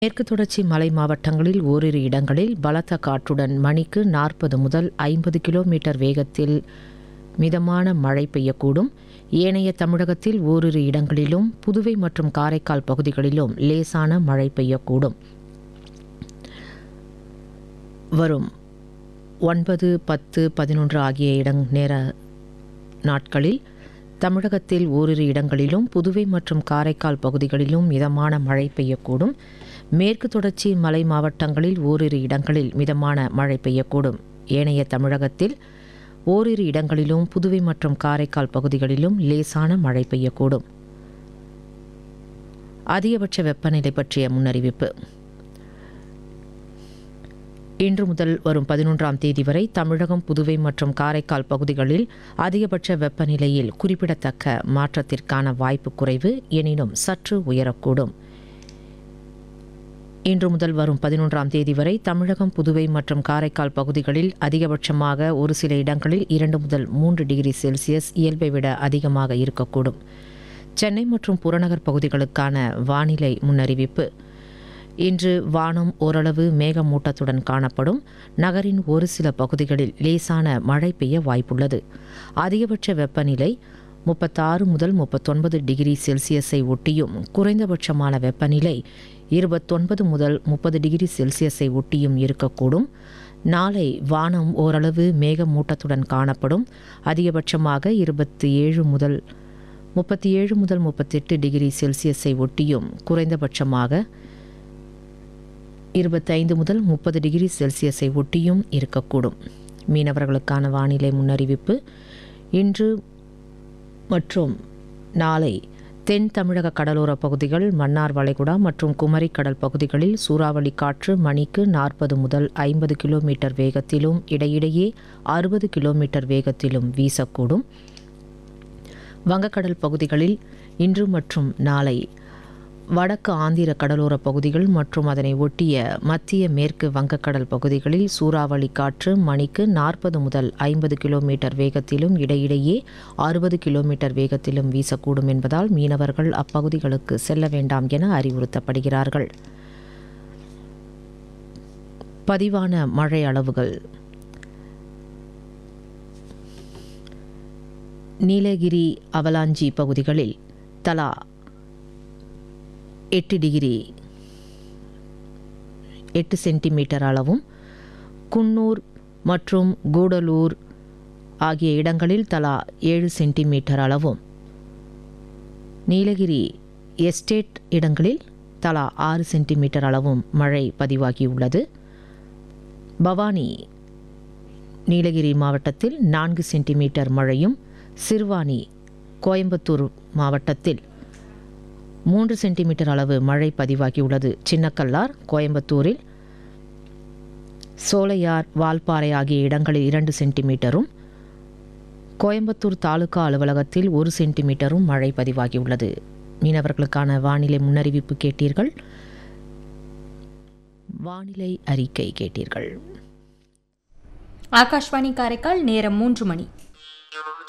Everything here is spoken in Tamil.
மேற்கு தொடர்ச்சி மலை மாவட்டங்களில் ஓரிரு இடங்களில் பலத்த காற்றுடன் மணிக்கு நாற்பது முதல் ஐம்பது கிலோமீட்டர் வேகத்தில் மிதமான மழை பெய்யக்கூடும் ஏனைய தமிழகத்தில் ஓரிரு இடங்களிலும் புதுவை மற்றும் காரைக்கால் பகுதிகளிலும் லேசான மழை பெய்யக்கூடும் வரும் ஒன்பது பத்து பதினொன்று ஆகிய இடங் நேர நாட்களில் தமிழகத்தில் ஓரிரு இடங்களிலும் புதுவை மற்றும் காரைக்கால் பகுதிகளிலும் மிதமான மழை பெய்யக்கூடும் மேற்கு தொடர்ச்சி மலை மாவட்டங்களில் ஓரிரு இடங்களில் மிதமான மழை பெய்யக்கூடும் ஏனைய தமிழகத்தில் ஓரிரு இடங்களிலும் புதுவை மற்றும் காரைக்கால் பகுதிகளிலும் லேசான மழை பெய்யக்கூடும் அதிகபட்ச வெப்பநிலை பற்றிய முன்னறிவிப்பு இன்று முதல் வரும் பதினொன்றாம் தேதி வரை தமிழகம் புதுவை மற்றும் காரைக்கால் பகுதிகளில் அதிகபட்ச வெப்பநிலையில் குறிப்பிடத்தக்க மாற்றத்திற்கான வாய்ப்பு குறைவு எனினும் சற்று உயரக்கூடும் இன்று முதல் வரும் பதினொன்றாம் தேதி வரை தமிழகம் புதுவை மற்றும் காரைக்கால் பகுதிகளில் அதிகபட்சமாக ஒரு சில இடங்களில் இரண்டு முதல் மூன்று டிகிரி செல்சியஸ் இயல்பை விட அதிகமாக இருக்கக்கூடும் சென்னை மற்றும் புறநகர் பகுதிகளுக்கான வானிலை முன்னறிவிப்பு இன்று வானம் ஓரளவு மேகமூட்டத்துடன் காணப்படும் நகரின் ஒரு சில பகுதிகளில் லேசான மழை பெய்ய வாய்ப்புள்ளது அதிகபட்ச வெப்பநிலை முப்பத்தாறு முதல் முப்பத்தொன்பது டிகிரி செல்சியஸை ஒட்டியும் குறைந்தபட்சமான வெப்பநிலை இருபத்தொன்பது முதல் முப்பது டிகிரி செல்சியஸை ஒட்டியும் இருக்கக்கூடும் நாளை வானம் ஓரளவு மேகமூட்டத்துடன் காணப்படும் அதிகபட்சமாக இருபத்தி ஏழு முதல் முப்பத்தி ஏழு முதல் முப்பத்தெட்டு டிகிரி செல்சியஸை ஒட்டியும் குறைந்தபட்சமாக இருபத்தைந்து முதல் முப்பது டிகிரி செல்சியஸை ஒட்டியும் இருக்கக்கூடும் மீனவர்களுக்கான வானிலை முன்னறிவிப்பு இன்று மற்றும் நாளை தென் தமிழக கடலோர பகுதிகள் மன்னார் வளைகுடா மற்றும் குமரி கடல் பகுதிகளில் சூறாவளி காற்று மணிக்கு நாற்பது முதல் ஐம்பது கிலோமீட்டர் வேகத்திலும் இடையிடையே அறுபது கிலோமீட்டர் வேகத்திலும் வீசக்கூடும் வங்கக்கடல் பகுதிகளில் இன்று மற்றும் நாளை வடக்கு ஆந்திர கடலோர பகுதிகள் மற்றும் அதனை ஒட்டிய மத்திய மேற்கு வங்கக்கடல் பகுதிகளில் சூறாவளி காற்று மணிக்கு நாற்பது முதல் ஐம்பது கிலோமீட்டர் வேகத்திலும் இடையிடையே அறுபது கிலோமீட்டர் வேகத்திலும் வீசக்கூடும் என்பதால் மீனவர்கள் அப்பகுதிகளுக்கு செல்ல வேண்டாம் என அறிவுறுத்தப்படுகிறார்கள் பதிவான மழை அளவுகள் நீலகிரி அவலாஞ்சி பகுதிகளில் தலா எட்டு டிகிரி எட்டு சென்டிமீட்டர் அளவும் குன்னூர் மற்றும் கூடலூர் ஆகிய இடங்களில் தலா ஏழு சென்டிமீட்டர் அளவும் நீலகிரி எஸ்டேட் இடங்களில் தலா ஆறு சென்டிமீட்டர் அளவும் மழை பதிவாகியுள்ளது பவானி நீலகிரி மாவட்டத்தில் நான்கு சென்டிமீட்டர் மழையும் சிறுவாணி கோயம்புத்தூர் மாவட்டத்தில் மூன்று சென்டிமீட்டர் அளவு மழை பதிவாகியுள்ளது சின்னக்கல்லார் கோயம்புத்தூரில் சோலையார் வால்பாறை ஆகிய இடங்களில் இரண்டு சென்டிமீட்டரும் கோயம்புத்தூர் தாலுகா அலுவலகத்தில் ஒரு சென்டிமீட்டரும் மழை பதிவாகியுள்ளது மீனவர்களுக்கான வானிலை முன்னறிவிப்பு கேட்டீர்கள் வானிலை அறிக்கை கேட்டீர்கள் ஆகாஷ்வாணி காரைக்கால் நேரம் மூன்று மணி